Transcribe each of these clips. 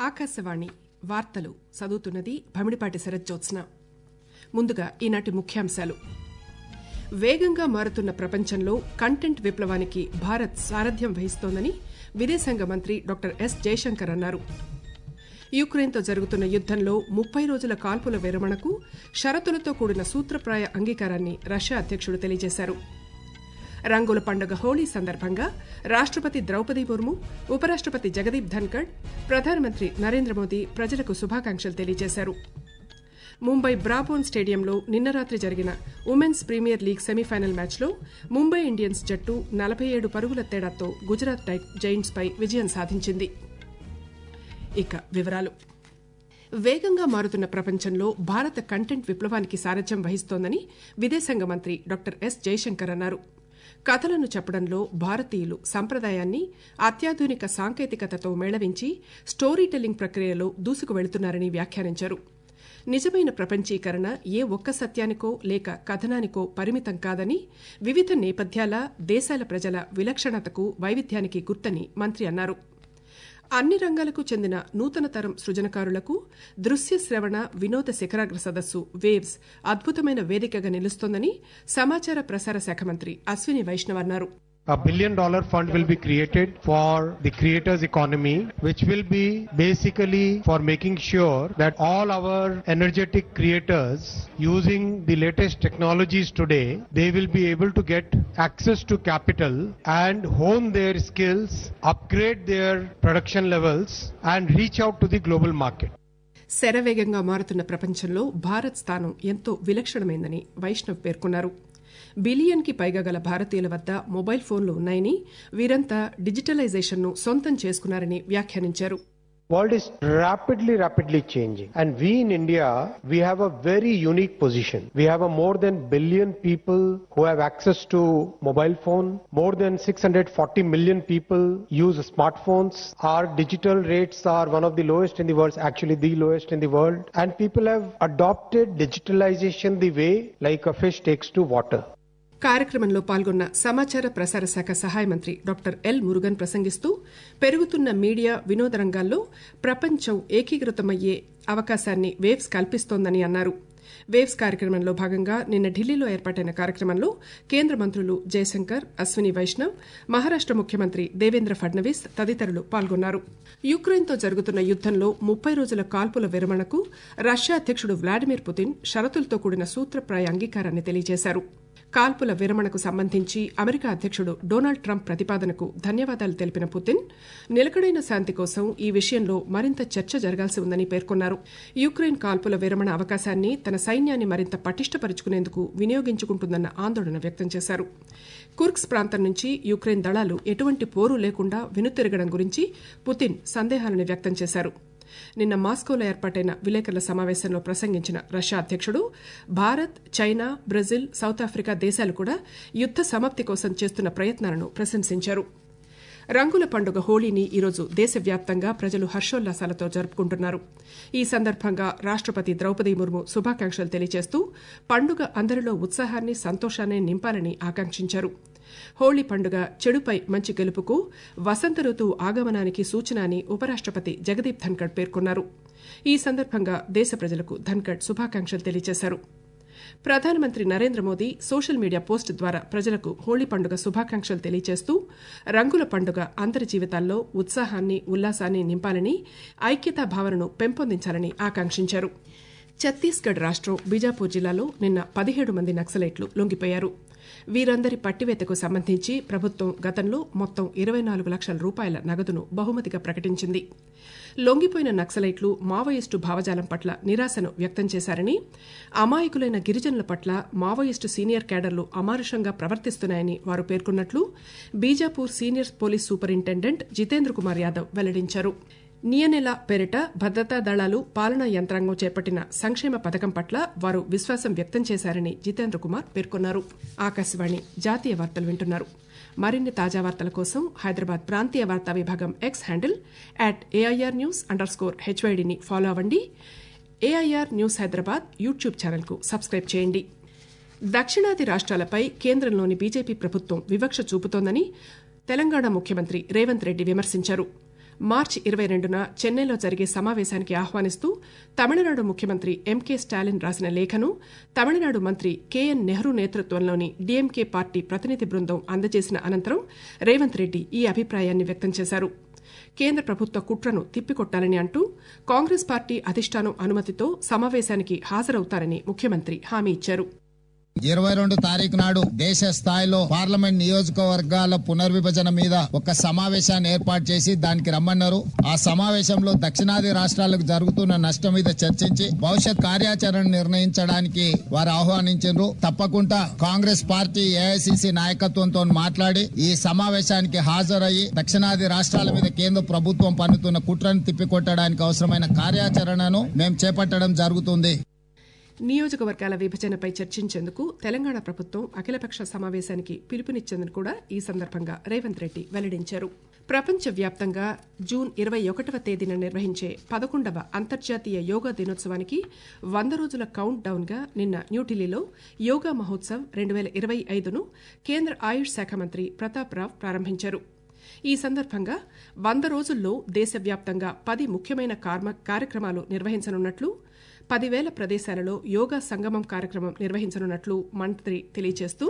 ఆకాశవాణి వార్తలు చదువుతున్నది భమిడిపాటి శరజ్జోత్స్న ముందుగా ఈనాటి ముఖ్యాంశాలు వేగంగా మారుతున్న ప్రపంచంలో కంటెంట్ విప్లవానికి భారత్ సారథ్యం వహిస్తోందని విదేశాంగ మంత్రి డాక్టర్ ఎస్ జయశంకర్ అన్నారు యుక్రెయిన్తో జరుగుతున్న యుద్దంలో ముప్పై రోజుల కాల్పుల విరమణకు షరతులతో కూడిన సూత్రప్రాయ అంగీకారాన్ని రష్యా అధ్యక్షుడు తెలియజేశారు రంగుల పండుగ హోళీ సందర్భంగా రాష్టపతి ద్రౌపది ముర్ము ఉపరాష్టపతి జగదీప్ ధన్కడ్ ప్రధానమంత్రి నరేంద్ర మోదీ ప్రజలకు శుభాకాంక్షలు తెలియజేశారు ముంబై బ్రాబోన్ స్టేడియంలో నిన్న రాత్రి జరిగిన ఉమెన్స్ ప్రీమియర్ లీగ్ సెమీఫైనల్ మ్యాచ్లో ముంబై ఇండియన్స్ జట్టు నలభై ఏడు పరుగుల తేడాతో గుజరాత్ జైంట్స్ పై విజయం సాధించింది ఇక వివరాలు వేగంగా మారుతున్న ప్రపంచంలో భారత కంటెంట్ విప్లవానికి సారథ్యం వహిస్తోందని విదేశాంగ మంత్రి డాక్టర్ ఎస్ జయశంకర్ అన్నారు కథలను చెప్పడంలో భారతీయులు సంప్రదాయాన్ని అత్యాధునిక సాంకేతికతతో మేళవించి స్టోరీ టెల్లింగ్ ప్రక్రియలో దూసుకు వెళుతున్నారని వ్యాఖ్యానించారు నిజమైన ప్రపంచీకరణ ఏ ఒక్క సత్యానికో లేక కథనానికో పరిమితం కాదని వివిధ నేపథ్యాల దేశాల ప్రజల విలక్షణతకు వైవిధ్యానికి గుర్తని మంత్రి అన్నారు అన్ని రంగాలకు చెందిన నూతన తరం సృజనకారులకు దృశ్య శ్రవణ వినోద శిఖరాగ్ర సదస్సు వేవ్స్ అద్భుతమైన వేదికగా నిలుస్తోందని సమాచార ప్రసార శాఖ మంత్రి అశ్విని వైష్ణవ్ అన్నారు A billion dollar fund will be created for the creators economy, which will be basically for making sure that all our energetic creators using the latest technologies today, they will be able to get access to capital and hone their skills, upgrade their production levels and reach out to the global market. శరవేగంగా మారుతున్న ప్రపంచంలో భారత్ స్థానం ఎంతో విలక్షణమైందని వైష్ణవ్ పేర్కొన్నారు billion కి పైగా గల భారతీయుల వద్ద మొబైల్ ఫోన్లు ఉన్నాయని వీరంతా డిజిటలైజేషన్ ను సొంతం చేసుకున్నారని వ్యాఖ్యానించారు World is rapidly, rapidly changing. And we in India, we have a very unique position. We have a more than billion people who have access to mobile phone. More than 640 million people use smartphones. Our digital rates are one of the lowest in the world, actually the lowest in the world. And people have adopted digitalization the way like a fish takes to water. కార్యక్రమంలో పాల్గొన్న సమాచార ప్రసార శాఖ సహాయ మంత్రి doctor L Murugan ప్రసంగిస్తూ పెరుగుతున్న media వినోద రంగాల్లో ప్రపంచం ఏకీకృతమయ్యే అవకాశాన్ని వేవ్స్ కల్పిస్తోందని అన్నారు వేవ్స్ కార్యక్రమంలో భాగంగా నిన్న ఢిల్లీలో ఏర్పాటైన కార్యక్రమంలో కేంద్ర మంత్రులు జయశంకర్ అశ్విని వైష్ణవ్ మహారాష్ట ముఖ్యమంత్రి దేవేంద్ర ఫడ్నవీస్ తదితరులు పాల్గొన్నారు యుక్రెయిన్తో జరుగుతున్న యుద్దంలో ముప్పై రోజుల కాల్పుల విరమణకు రష్యా అధ్యక్షుడు వ్లాదిమిర్ పుతిన్ షరతులతో కూడిన సూత్రప్రాయ అంగీకారాన్ని తెలియజేశారు కాల్పుల విరమణకు సంబంధించి అమెరికా అధ్యక్షుడు డొనాల్డ్ ట్రంప్ ప్రతిపాదనకు ధన్యవాదాలు తెలిపిన పుతిన్ నిలకడైన శాంతి కోసం ఈ విషయంలో మరింత చర్చ జరగాల్సి ఉందని పేర్కొన్నారు యుక్రెయిన్ కాల్పుల విరమణ అవకాశాన్ని తన సైన్యాన్ని మరింత పటిష్టపరుచుకునేందుకు వినియోగించుకుంటుందన్న ఆందోళన వ్యక్తం చేశారు కుర్క్స్ ప్రాంతం నుంచి యుక్రెయిన్ దళాలు ఎటువంటి పోరు లేకుండా వెనుతిరగడం గురించి పుతిన్ సందేహాలను వ్యక్తం చేశారు నిన్న మాస్కోలో ఏర్పాటైన విలేకరుల సమావేశంలో ప్రసంగించిన రష్యా అధ్యక్షుడు Bharat China Brazil South Africa దేశాలు కూడా యుద్ద సమాప్తి కోసం చేస్తున్న ప్రయత్నాలను ప్రశంసించారు రంగుల పండుగ హోళీని ఈరోజు దేశవ్యాప్తంగా ప్రజలు హర్షోల్లాసాలతో జరుపుకుంటున్నారు ఈ సందర్భంగా రాష్టపతి ద్రౌపది ముర్ము శుభాకాంక్షలు తెలియజేస్తూ పండుగ అందరిలో ఉత్సాహాన్ని సంతోషాన్ని నింపాలని ఆకాంక్షించారు హోళీ పండుగ చెడుపై మంచి గెలుపుకు వసంత ఋతువు ఆగమనానికి సూచన అని ఉపరాష్టపతి జగదీప్ ధన్కడ్ పేర్కొన్నారు ఈ సందర్భంగా దేశ ప్రజలకు ధన్కడ్ శుభాకాంక్షలు తెలియజేశారు ప్రధానమంత్రి Narendra Modi social media post ద్వారా ప్రజలకు హోళీ పండుగ శుభాకాంక్షలు తెలియజేస్తూ రంగుల పండుగ అందరి జీవితాల్లో ఉత్సాహాన్ని ఉల్లాసాన్ని నింపాలని ఐక్యతా భావనను పెంపొందించాలని ఆకాంక్షించారు ఛత్తీస్గఢ్ రాష్టం బీజాపూర్ జిల్లాలో నిన్న పదిహేడు మంది నక్సలైట్లు లొంగిపోయారు వీరందరి పట్టివేతకు సంబంధించి ప్రభుత్వం గతంలో మొత్తం ఇరవై నాలుగు లక్షల రూపాయల నగదును బహుమతిగా ప్రకటించింది లొంగిపోయిన నక్సలైట్లు మావోయిస్టు భావజాలం పట్ల నిరాశను వ్యక్తం చేశారని అమాయకులైన గిరిజనుల పట్ల మావోయిస్టు సీనియర్ క్యాడర్లు అమానుషంగా ప్రవర్తిస్తున్నాయని వారు పేర్కొన్నట్లు Bijapur senior police superintendent Jitendra Kumar Yadav వెల్లడించారు నియనెల పేరిట భద్రతా దళాలు పాలనా యంత్రాంగం చేపట్టిన సంక్షేమ పథకం పట్ల వారు విశ్వాసం వ్యక్తం చేశారని జితేంద్ర కుమార్ పేర్కొన్నారు ఆకాశవాణి జాతీయ వార్తలు వింటున్నారు మరిన్ని తాజా వార్తల కోసం హైదరాబాద్ ప్రాంతీయ వార్తా విభాగం X handle at AIR news under score హెచ్వైడిని ఫాలో అవ్వండి ఏఐఆర్ న్యూస్ హైదరాబాద్ యూట్యూబ్ ఛానల్కు సబ్స్క్రైబ్ చేయండి దక్షిణాది రాష్ట్రాలపై కేంద్రంలోని బీజేపీ ప్రభుత్వం వివక్ష చూపుతోందని తెలంగాణ ముఖ్యమంత్రి రేవంత్ రెడ్డి విమర్శించారు మార్చి ఇరవై రెండున చెన్నైలో జరిగే సమావేశానికి ఆహ్వానిస్తూ తమిళనాడు ముఖ్యమంత్రి ఎంకే స్టాలిన్ రాసిన లేఖను తమిళనాడు మంత్రి కెఎన్ నెహ్రూ నేతృత్వంలోని డీఎంకే పార్టీ ప్రతినిధి బృందం అందజేసిన అనంతరం రేవంత్ రెడ్డి ఈ అభిప్రాయాన్ని వ్యక్తం చేశారు కేంద్ర ప్రభుత్వ కుట్రను తిప్పికొట్టాలని అంటూ కాంగ్రెస్ పార్టీ అధిష్టానం అనుమతితో సమావేశానికి హాజరవుతారని ముఖ్యమంత్రి హామీ ఇచ్చారు ఇరవై రెండు తారీఖు నాడు దేశ స్థాయిలో పార్లమెంట్ నియోజకవర్గాల పునర్విభజన మీద ఒక సమావేశాన్ని ఏర్పాటు చేసి దానికి రమ్మన్నారు ఆ సమావేశంలో దక్షిణాది రాష్ట్రాలకు జరుగుతున్న నష్టం మీద చర్చించి భవిష్యత్ కార్యాచరణ నిర్ణయించడానికి వారు ఆహ్వానించారు తప్పకుండా కాంగ్రెస్ పార్టీ ఏఐసిసి నాయకత్వంతో మాట్లాడి ఈ సమావేశానికి హాజరయ్యి దక్షిణాది రాష్ట్రాల మీద కేంద్ర ప్రభుత్వం పన్నుతున్న కుట్రను తిప్పికొట్టడానికి అవసరమైన కార్యాచరణను మేము చేపట్టడం జరుగుతుంది నియోజకవర్గాల విభజనపై చర్చించేందుకు తెలంగాణ ప్రభుత్వం అఖిలపక్ష సమావేశానికి పిలుపునిచ్చిందని కూడా ఈ సందర్భంగా రేవంత్ రెడ్డి వెల్లడించారు ప్రపంచవ్యాప్తంగా జూన్ ఇరవై ఒకటవ తేదీన నిర్వహించే పదకొండవ అంతర్జాతీయ యోగా దినోత్సవానికి వంద రోజుల కౌంట్ డౌన్ గా నిన్న న్యూఢిల్లీలో యోగా మహోత్సవ్ రెండు వేల ఇరవై ఐదును కేంద్ర ఆయుష్ శాఖ మంత్రి ప్రతాప్ రావ్ ప్రారంభించారు ఈ సందర్భంగా వంద రోజుల్లో దేశవ్యాప్తంగా పది ముఖ్యమైన కార్యక్రమాలు నిర్వహించనున్నట్లు పదివేల ప్రదేశాలలో యోగా సంగమం కార్యక్రమం నిర్వహించనున్నట్లు మంత్రి తెలియజేస్తూ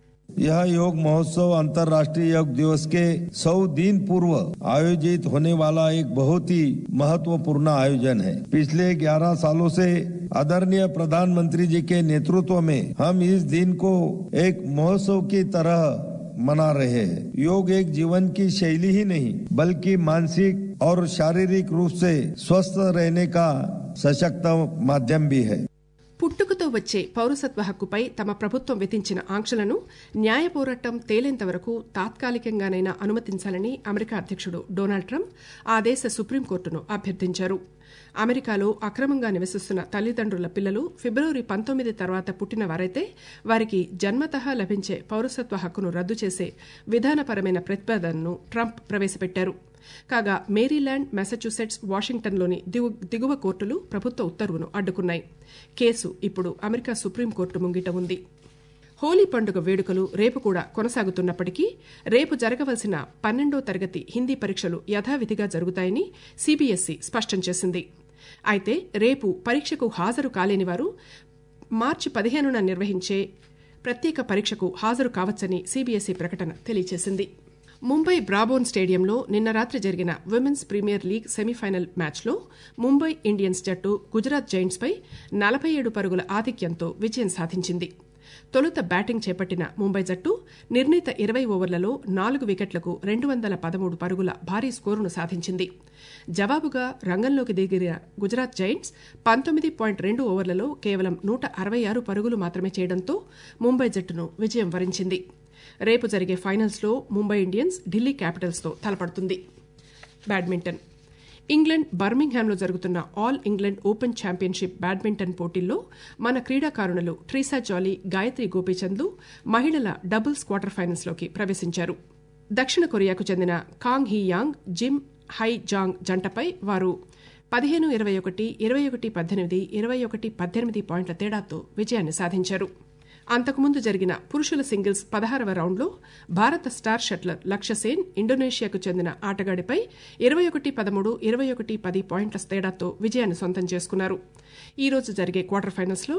यह योग महोत्सव अंतर्राष्ट्रीय योग दिवस के सौ दिन पूर्व आयोजित होने वाला एक बहुत ही महत्वपूर्ण आयोजन है पिछले 11 सालों से आदरणीय प्रधानमंत्री जी के नेतृत्व में हम इस दिन को एक महोत्सव की तरह मना रहे हैं योग एक जीवन की शैली ही नहीं बल्कि मानसिक और शारीरिक रूप से स्वस्थ रहने का सशक्त माध्यम भी है పుట్టుకతో వచ్చే పౌరసత్వ హక్కుపై తమ ప్రభుత్వం విధించిన ఆంక్షలను న్యాయ పోరాటం తేలేంత వరకు తాత్కాలికంగానైనా అనుమతించాలని అమెరికా అధ్యక్షుడు డొనాల్డ్ ట్రంప్ ఆ దేశ సుప్రీంకోర్టును అభ్యర్థించారు అమెరికాలో అక్రమంగా నివసిస్తున్న తల్లిదండ్రుల పిల్లలు ఫిబ్రవరి పంతొమ్మిది తర్వాత పుట్టిన వారైతే వారికి జన్మతహా లభించే పౌరసత్వ హక్కును రద్దు చేసే విధానపరమైన ప్రతిపాదనను ట్రంప్ ప్రవేశపెట్టారు కాగా మేరీల్యాండ్ మెసచ్యూసెట్స్ వాషింగ్టన్లోని దిగువ కోర్టులు ప్రభుత్వ ఉత్తర్వును అడ్డుకున్నాయి కేసు ఇప్పుడు అమెరికా సుప్రీంకోర్టు ముంగిట ఉంది హోలీ పండుగ వేడుకలు రేపు కూడా కొనసాగుతున్నప్పటికీ రేపు జరగవలసిన పన్నెండో తరగతి హిందీ పరీక్షలు యథావిధిగా జరుగుతాయని సీబీఎస్ఈ స్పష్టం చేసింది అయితే రేపు పరీక్షకు హాజరు కాలేని వారు మార్చి పదిహేనున నిర్వహించే ప్రత్యేక పరీక్షకు హాజరు కావచ్చని సీబీఎస్ఈ ప్రకటన తెలియజేసింది ముంబై బ్రాబోన్ స్టేడియంలో నిన్న రాత్రి జరిగిన విమెన్స్ ప్రీమియర్ లీగ్ సెమీఫైనల్ మ్యాచ్లో ముంబై ఇండియన్స్ జట్టు గుజరాత్ జైంట్స్పై నలభై ఏడు పరుగుల ఆధిక్యంతో విజయం సాధించింది తొలుత బ్యాటింగ్ చేపట్టిన ముంబై జట్టు నిర్ణీత ఇరవై ఓవర్లలో నాలుగు వికెట్లకు రెండు వందల పదమూడు పరుగుల భారీ స్కోరును సాధించింది జవాబుగా రంగంలోకి దిగిన గుజరాత్ జైంట్స్ పంతొమ్మిది పాయింట్ రెండు ఓవర్లలో కేవలం నూట అరవై ఆరు పరుగులు మాత్రమే చేయడంతో ముంబై జట్టును విజయం వరించింది రేపు జరిగే ఫైనల్స్లో ముంబై ఇండియన్స్ ఢిల్లీ క్యాపిటల్స్తో తలపడుతుంది బ్యాడ్మింటన్ ఇంగ్లండ్ బర్మింగ్హామ్లో జరుగుతున్న all England open championship badminton పోటీల్లో మన క్రీడాకారుణులు ట్రీసా జాలీ గాయత్రి గోపీచంద్లు మహిళల డబుల్స్ క్వార్టర్ ఫైనల్స్లోకి ప్రవేశించారు దక్షిణ కొరియాకు చెందిన Kang Hee Yong Kim Hye Jeong జంటపై వారు పదిహేను ఇరవై ఒకటి ఇరవై ఒకటి పద్దెనిమిది ఇరవై ఒకటి పద్దెనిమిది పాయింట్ల తేడాతో విజయాన్ని సాధించారు అంతకుముందు జరిగిన పురుషుల సింగిల్స్ పదహారవ రౌండ్లో భారత స్టార్ షట్లర్ లక్ష్య సేన్ ఇండోనేషియాకు చెందిన ఆటగాడిపై ఇరవై ఒకటి పదమూడు ఇరవై ఒకటి పది పాయింట్ల తేడాతో విజయాన్ని సొంతం చేసుకున్నారు ఈ రోజు జరిగే క్వార్టర్ ఫైనల్స్లో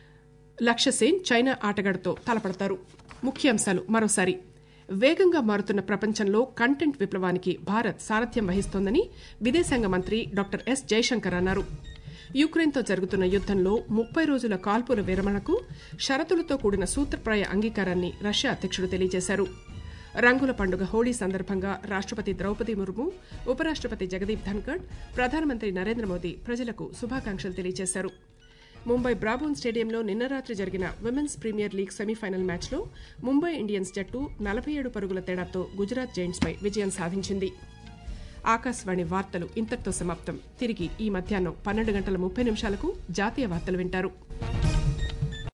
లక్ష్య సేన్ చైనా ఆటగాడితో తలపడతారు ముఖ్యాంశాలు మరోసారి వేగంగా మారుతున్న ప్రపంచంలో కంటెంట్ విప్లవానికి భారత్ సారథ్యం వహిస్తోందని విదేశాంగ మంత్రి డాక్టర్ ఎస్ జైశంకర్ అన్నారు యుక్రెయిన్తో జరుగుతున్న యుద్దంలో ముప్పై రోజుల కాల్పుల విరమణకు షరతులతో కూడిన సూత్రప్రాయ అంగీకారాన్ని రష్యా అధ్యక్షుడు తెలియజేశారు రంగుల పండుగ హోళీ సందర్భంగా రాష్టపతి ద్రౌపది ముర్ము ఉపరాష్టపతి జగదీప్ ధన్కడ్ ప్రధానమంత్రి నరేంద్ర మోదీ ప్రజలకు శుభాకాంక్షలు తెలియజేశారు ముంబై బ్రాబోన్ స్టేడియంలో నిన్న రాత్రి జరిగిన విమెన్స్ ప్రీమియర్ లీగ్ సెమీఫైనల్ మ్యాచ్లో ముంబై ఇండియన్స్ జట్టు నలభై ఏడు పరుగుల తేడాతో గుజరాత్ జైంట్స్పై విజయం సాధించింది ఆకాశవాణి వార్తలు ఇంతటితో సమాప్తం తిరిగి ఈ మధ్యాహ్నం పన్నెండు గంటల ముప్పై నిమిషాలకు జాతీయ వార్తలు వింటారు